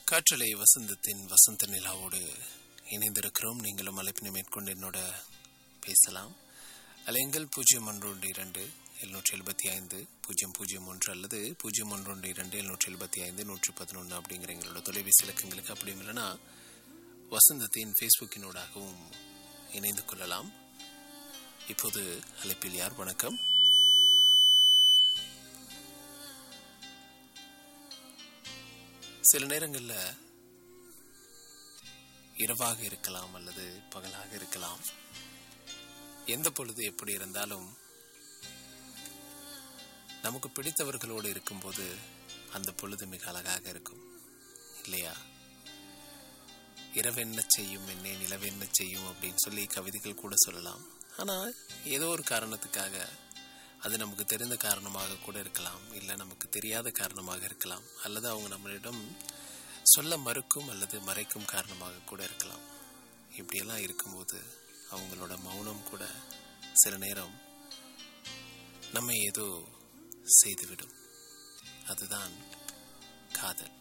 காற்றலை வசந்தத்தின் வசந்த நிலாவோடு இணைந்திருக்கிறோம் நீங்களும் அழைப்பினை மேற்கொண்டு என்னோட பேசலாம் அலைங்கள் பூஜ்ஜியம் ஒன்று ஒன்று இரண்டு எழுநூற்றி எழுபத்தி ஐந்து பூஜ்ஜியம் பூஜ்ஜியம் ஒன்று அல்லது பூஜ்ஜியம் ஒன்று ஒன்று இரண்டு எழுநூற்றி எழுபத்தி ஐந்து நூற்றி பதினொன்று அப்படிங்கிற எங்களோட தொலைபேசி இலக்கங்களுக்கு அப்படியும் இல்லைன்னா வசந்தத்தின் ஃபேஸ்புக்கினூடாகவும் இணைந்து கொள்ளலாம் இப்போது அழைப்பில் யார் வணக்கம் சில நேரங்களில் இரவாக இருக்கலாம் அல்லது பகலாக இருக்கலாம் எந்த பொழுது எப்படி இருந்தாலும் நமக்கு பிடித்தவர்களோடு இருக்கும்போது அந்த பொழுது மிக அழகாக இருக்கும் இல்லையா இரவென்ன செய்யும் என்னை நிலவென்ன செய்யும் அப்படின்னு சொல்லி கவிதைகள் கூட சொல்லலாம் ஆனால் ஏதோ ஒரு காரணத்துக்காக அது நமக்கு தெரிந்த காரணமாக கூட இருக்கலாம் இல்லை நமக்கு தெரியாத காரணமாக இருக்கலாம் அல்லது அவங்க நம்மளிடம் சொல்ல மறுக்கும் அல்லது மறைக்கும் காரணமாக கூட இருக்கலாம் இப்படியெல்லாம் இருக்கும்போது அவங்களோட மௌனம் கூட சில நேரம் நம்ம ஏதோ செய்துவிடும் அதுதான் காதல்